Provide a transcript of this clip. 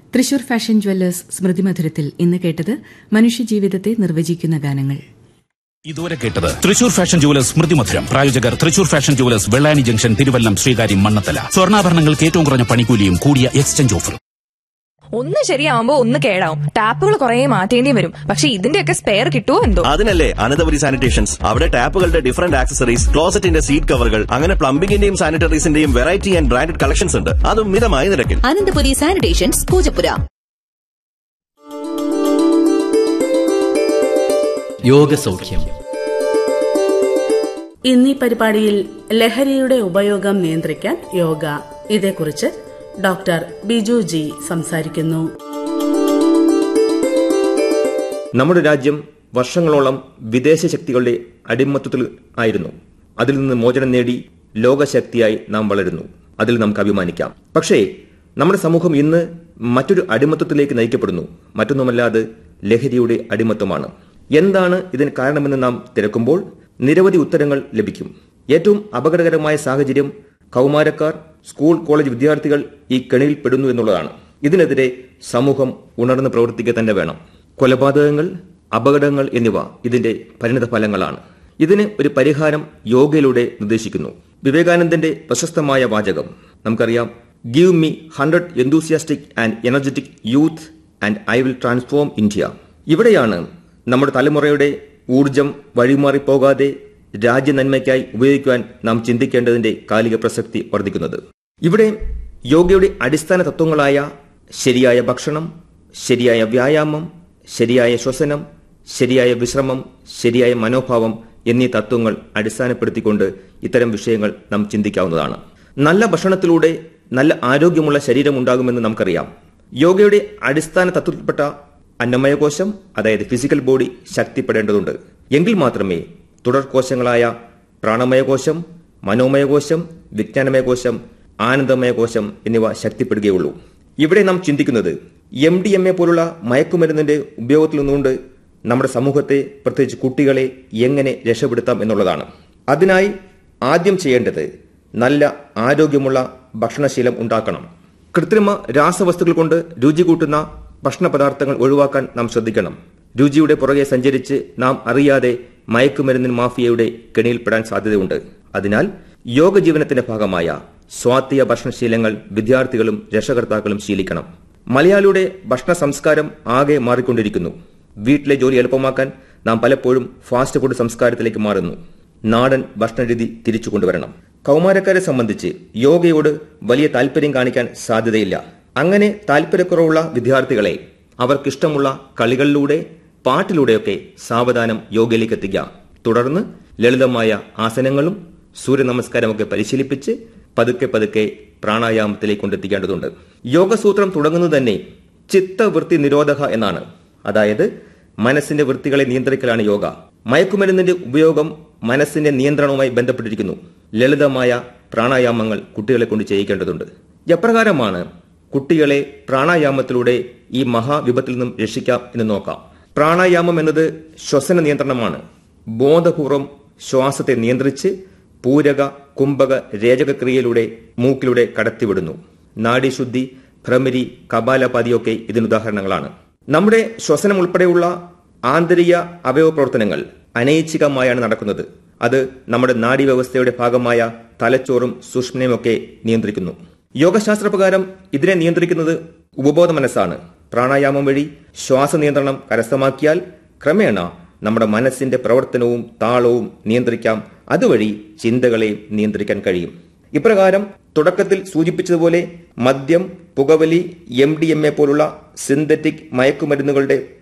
Thrissur fashion jewellers സ്മൃതി മധുരത്തിൽ ഇന്ന് കേട്ടത് മനുഷ്യജീവിതത്തെ നിർവചിക്കുന്ന ഗാനങ്ങൾ ഇതുവരെ കേട്ടത് തൃശൂർ ഫാഷൻ ജുവലേഴ്സ് സ്മൃതി മധുരം പ്രായോജകർ Thrissur fashion jewellers Vellani junction Thiruvallam Sreekaryam Mannanthala സ്വർണ്ണാഭരണങ്ങൾക്ക് ഏറ്റവും കുറഞ്ഞ പണിക്കൂലിയും കൂടിയ എക്സ്ചേഞ്ച് ഓഫറും ഒന്ന് ശരിയാവുമ്പോ ഒന്ന് കേടാവും ടാപ്പുകൾ കുറെ മാറ്റേണ്ടി വരും പക്ഷെ ഇതിന്റെയൊക്കെ സ്പെയർ കിട്ടുമോ എന്തോ അതിനല്ലേ അനന്തപുരി സാനിറ്റേഷൻസ് അവിടെ ടാപ്പുകളുടെ ഡിഫറന്റ് ആക്സസറീസ് ക്ലോസറ്റിന്റെ സീറ്റ് കവറുകൾ അങ്ങനെ പ്ലംബിംഗിന്റെയും സാനിറ്ററീസിന്റെയും വെറൈറ്റി ആൻഡ് ബ്രാൻഡഡ് കളക്ഷൻസ് ഉണ്ട് അതും മിതമായ നിരക്കിൽ അനന്തപുരി സാനിറ്റേഷൻസ് പൂജപ്പുര യോഗസൗഖ്യം ഇന്നീ പരിപാടിയിൽ ലഹരിയുടെ ഉപയോഗം നിയന്ത്രിക്കാൻ യോഗ ഇതേക്കുറിച്ച് ഡോക്ടർ ബിജു ജി സംസാരിക്കുന്നു നമ്മുടെ രാജ്യം വർഷങ്ങളോളം വിദേശ ശക്തികളുടെ അടിമത്വത്തിൽ ആയിരുന്നു അതിൽ നിന്ന് മോചനം നേടി ലോകശക്തിയായി നാം വളരുന്നു അതിൽ നമുക്ക് അഭിമാനിക്കാം പക്ഷേ നമ്മുടെ സമൂഹം ഇന്ന് മറ്റൊരു അടിമത്വത്തിലേക്ക് നയിക്കപ്പെടുന്നു മറ്റൊന്നുമല്ലാതെ ലഹരിയുടെ അടിമത്വമാണ് എന്താണ് ഇതിന് കാരണമെന്ന് നാം തിരക്കുമ്പോൾ നിരവധി ഉത്തരങ്ങൾ ലഭിക്കും ഏറ്റവും അപകടകരമായ സാഹചര്യം കൗമാരക്കാർ സ്കൂൾ കോളേജ് വിദ്യാർത്ഥികൾ ഈ കെണിയിൽ പെടുന്നു എന്നുള്ളതാണ് ഇതിനെതിരെ സമൂഹം ഉണർന്ന് പ്രവർത്തിക്കുക തന്നെ വേണം കൊലപാതകങ്ങൾ അപകടങ്ങൾ എന്നിവ ഇതിന്റെ പരിണിത ഫലങ്ങളാണ് ഇതിന് ഒരു പരിഹാരം യോഗയിലൂടെ നിർദ്ദേശിക്കുന്നു വിവേകാനന്ദന്റെ പ്രശസ്തമായ വാചകം നമുക്കറിയാം give me hundred enthusiastic and energetic youth and I will transform India ഇവിടെയാണ് നമ്മുടെ തലമുറയുടെ ഊർജം വഴിമാറിപ്പോകാതെ രാജ്യനന്മയ്ക്കായി ഉപയോഗിക്കുവാൻ നാം ചിന്തിക്കേണ്ടതിന്റെ കാലിക പ്രസക്തി വർദ്ധിക്കുന്നത് ഇവിടെ യോഗയുടെ അടിസ്ഥാന തത്വങ്ങളായ ശരിയായ ഭക്ഷണം ശരിയായ വ്യായാമം ശരിയായ ശ്വസനം ശരിയായ വിശ്രമം ശരിയായ മനോഭാവം എന്നീ തത്വങ്ങൾ അടിസ്ഥാനപ്പെടുത്തിക്കൊണ്ട് ഇത്തരം വിഷയങ്ങൾ നാം ചിന്തിക്കാവുന്നതാണ് നല്ല ഭക്ഷണത്തിലൂടെ നല്ല ആരോഗ്യമുള്ള ശരീരം ഉണ്ടാകുമെന്ന് നമുക്കറിയാം യോഗയുടെ അടിസ്ഥാന തത്വത്തിൽപ്പെട്ട അന്നമയകോശം അതായത് ഫിസിക്കൽ ബോഡി ശക്തിപ്പെടേണ്ടതുണ്ട് എങ്കിൽ മാത്രമേ തുടർകോശങ്ങളായ പ്രാണമയകോശം മനോമയകോശം വിജ്ഞാനമയകോശം ആനന്ദമയകോശം എന്നിവ ശക്തിപ്പെടുകയുള്ളൂ ഇവിടെ നാം ചിന്തിക്കുന്നത് എം ഡി എം എ പോലുള്ള മയക്കുമരുന്നിന്റെ ഉപയോഗത്തിൽ നിന്നുകൊണ്ട് നമ്മുടെ സമൂഹത്തെ പ്രത്യേകിച്ച് കുട്ടികളെ എങ്ങനെ രക്ഷപ്പെടുത്താം എന്നുള്ളതാണ് അതിനായി ആദ്യം ചെയ്യേണ്ടത് നല്ല ആരോഗ്യമുള്ള ഭക്ഷണശീലം ഉണ്ടാക്കണം കൃത്രിമ രാസവസ്തുക്കൾ കൊണ്ട് രുചി കൂട്ടുന്ന ഭക്ഷണ പദാർത്ഥങ്ങൾ ഒഴിവാക്കാൻ നാം ശ്രദ്ധിക്കണം രുചിയുടെ പുറകെ സഞ്ചരിച്ച് നാം അറിയാതെ മയക്കുമരുന്നിൻ മാഫിയയുടെ കെണിയിൽപ്പെടാൻ സാധ്യതയുണ്ട് അതിനാൽ യോഗ ജീവനത്തിന്റെ ഭാഗമായ സ്വാത്തിയ ഭക്ഷണശീലങ്ങൾ വിദ്യാർത്ഥികളും രക്ഷകർത്താക്കളും ശീലിക്കണം മലയാളിയുടെ ഭക്ഷണ സംസ്കാരം ആകെ മാറിക്കൊണ്ടിരിക്കുന്നു വീട്ടിലെ ജോലി എളുപ്പമാക്കാൻ നാം പലപ്പോഴും ഫാസ്റ്റ് ഫുഡ് സംസ്കാരത്തിലേക്ക് മാറുന്നു നാടൻ ഭക്ഷണരീതി തിരിച്ചു കൊണ്ടുവരണം കൗമാരക്കാരെ സംബന്ധിച്ച് യോഗയോട് വലിയ താല്പര്യം കാണിക്കാൻ സാധ്യതയില്ല അങ്ങനെ താല്പര്യക്കുറവുള്ള വിദ്യാർത്ഥികളെ അവർക്കിഷ്ടമുള്ള കളികളിലൂടെ പാട്ടിലൂടെയൊക്കെ സാവധാനം യോഗയിലേക്ക് എത്തിക്കുക തുടർന്ന് ലളിതമായ ആസനങ്ങളും സൂര്യനമസ്കാരമൊക്കെ പരിശീലിപ്പിച്ച് പതുക്കെ പതുക്കെ പ്രാണായാമത്തിലേക്ക് കൊണ്ടെത്തിക്കേണ്ടതുണ്ട് യോഗസൂത്രം തുടങ്ങുന്നത് തന്നെ ചിത്തവൃത്തി നിരോധക എന്നാണ് അതായത് മനസ്സിന്റെ വൃത്തികളെ നിയന്ത്രിക്കലാണ് യോഗ മയക്കുമരുന്നിന്റെ ഉപയോഗം മനസ്സിന്റെ നിയന്ത്രണവുമായി ബന്ധപ്പെട്ടിരിക്കുന്നു ലളിതമായ പ്രാണായാമങ്ങൾ കുട്ടികളെ കൊണ്ട് ചെയ്യിക്കേണ്ടതുണ്ട് എപ്രകാരമാണ് കുട്ടികളെ പ്രാണായാമത്തിലൂടെ ഈ മഹാവിപത്തിൽ നിന്നും രക്ഷിക്കാം എന്ന് നോക്കാം പ്രാണായാമം എന്നത് ശ്വസന നിയന്ത്രണമാണ് ബോധപൂർവം ശ്വാസത്തെ നിയന്ത്രിച്ച് പൂരക കുംഭക രേചകക്രിയയിലൂടെ മൂക്കിലൂടെ കടത്തിവിടുന്നു നാഡീശുദ്ധി ഭ്രമരി കപാലപാതിയൊക്കെ ഇതിനുദാഹരണങ്ങളാണ് നമ്മുടെ ശ്വസനം ഉൾപ്പെടെയുള്ള ആന്തരിക അവയവ പ്രവർത്തനങ്ങൾ അനൈച്ഛികമായാണ് നടക്കുന്നത് അത് നമ്മുടെ നാഡീവ്യവസ്ഥയുടെ ഭാഗമായ തലച്ചോറും സൂക്ഷ്മനെയുമൊക്കെ നിയന്ത്രിക്കുന്നു യോഗശാസ്ത്രപ്രകാരം ഇതിനെ നിയന്ത്രിക്കുന്നത് ഉപബോധ മനസ്സാണ് പ്രാണായാമം വഴി ശ്വാസ നിയന്ത്രണം കരസ്ഥമാക്കിയാൽ ക്രമേണ നമ്മുടെ മനസ്സിന്റെ പ്രവർത്തനവും താളവും നിയന്ത്രിക്കാം അതുവഴി ചിന്തകളെ നിയന്ത്രിക്കാൻ കഴിയും ഇപ്രകാരം തുടക്കത്തിൽ സൂചിപ്പിച്ചതുപോലെ മദ്യം പുകവലി എം ഡി എം എ പോലുള്ള സിന്തറ്റിക് മയക്കുമരുന്നുകളുടെ